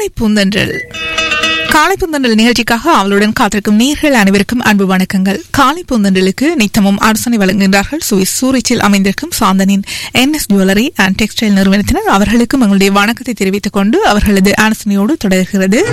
காலை பூந்தன்றல் காலை பூந்தன்றல் நிகழ்ச்சிக்காக அவளுடன் காத்திருக்கும் நீர்கள் அனைவருக்கும் அன்பு வணக்கங்கள் காலை பூந்தன்றலுக்கு நித்தமும் அரசனை வழங்குகின்றார்கள் சுவிஸ் சூரிச்சில் அமைந்திருக்கும் சாந்தனின் என்எஸ் ஜுவல்லரி அண்ட் டெக்ஸ்டைல் நிறுவனத்தினர் அவர்களுக்கும் எங்களுடைய வணக்கத்தை தெரிவித்துக் கொண்டு அவர்களது ஆலோசனையோடு தொடர்கிறது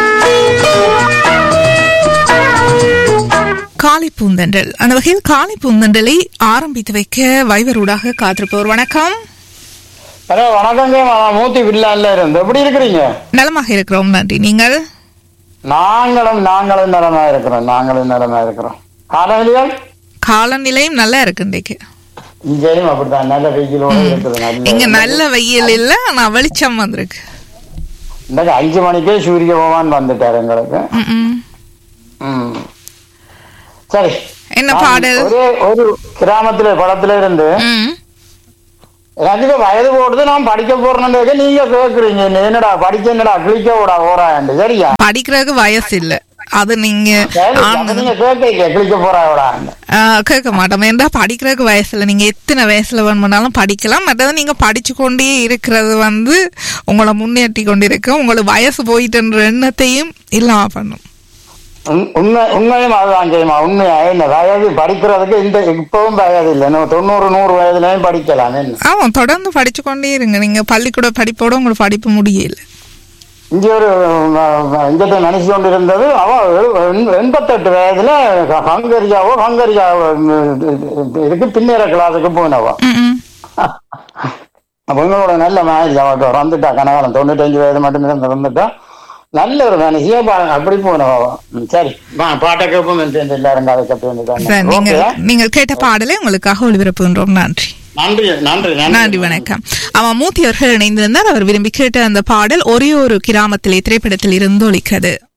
காலை பூந்தன்றல் அந்த வகையில் காலை பூந்தன்றலை ஆரம்பித்து வைக்க வைவரூடாக காத்திருப்பவர் வணக்கம் ஹலோ வணக்கங்க நான் மூர்த்தி வில்லால இருந்து எப்படி இருக்கிறீங்க நலமாக இருக்கிறோம் நன்றி நீங்கள் நாங்களும் நாங்களும் நலமா இருக்கிறோம் நாங்களும் நலமா இருக்கிறோம் காலநிலையால் காலநிலையும் நல்லா இருக்கு இன்றைக்கு இங்கேயும் அப்படித்தான் நல்ல வெயிலோட இருக்குது நல்ல இங்க நல்ல வெயில் இல்ல ஆனா வெளிச்சம் வந்திருக்கு இந்த அஞ்சு மணிக்கே சூரிய பகவான் வந்துட்டார் எங்களுக்கு ம், ம். ம். சரி என்ன நான் பாடல் ஒரே ஒரு கிராமத்துல படத்துல இருந்து ம். எனக்கு வயது போடுது நான் படிக்க போறேன்னு நீங்க கேக்குறீங்க நீ என்னடா படிக்க என்னடா கிளிக்க விடா ஓராண்டு சரியா படிக்கிறதுக்கு வயசு இல்ல அது நீங்க சரி அப்ப ஆண்கள் நீங்க கேட்க கிளிக்க போறா விடாண்டு ஆ, கேட்க மாட்டோம் ஏன்டா படிக்கிறதுக்கு வயசு இல்ல நீங்க எத்தனை வயசுல வேணும்னாலும் படிக்கலாம் மற்றது நீங்க படிச்சு கொண்டே இருக்கிறது வந்து உங்களை முன்னேற்றி கொண்டிருக்க உங்களுக்கு வயசு போயிட்டுன்ற எண்ணத்தையும் இல்லாம பண்ணும் உண்- உண்மை உண்மையும் அதுதான் செய்யுமா உண்மையா என்ன வயது படிக்கிறதுக்கு இந்த இப்பவும் வயது இல்லை இன்னும் தொண்ணூறு நூறு வயதுலயும் படிக்கலாம் என்ன ஆமா தொடர்ந்து படிச்சு கொண்டே இருங்க நீங்க பள்ளிக்கூட படிப்போட உங்களுக்கு படிப்பு முடியல இங்க ஒரு இங்கத்தை நினைச்சு கொண்டு இருந்தது அவ எண்- எண்பத்தெட்டு வயதுல ஹ- ஹங்கரியாவோ ஹங்கரியா இதுக்கு பின்னேற கிளாஸுக்கு போனவா ம், ம். அப்ப உங்களோட நல்ல மாதிரி அவட்ட வந்துட்டா கனகாலம் தொண்ணூத்தஞ்சு வயது மட்டும் இருந்து வந்துட்டா நல்ல ஒரு மனுஷியா பா- அப்படி போனவா ம், சரி பா- பாட்டை கேட்போம் எல்லாரும் கதை கட்ட சார் வேண்டியதான் நீங்க ஓகே நீங்கள் கேட்ட பாடலை உங்களுக்காக ஒளிபரப்புகின்றோம் நன்றி நன்றி நன்றி நன்றி வணக்கம் அவன் மூர்த்தி அவர்கள் இணைந்திருந்தார் அவர் விரும்பி கேட்ட அந்த பாடல் ஒரே ஒரு கிராமத்திலே திரைப்படத்தில் இருந்து ஒலிக்கிறது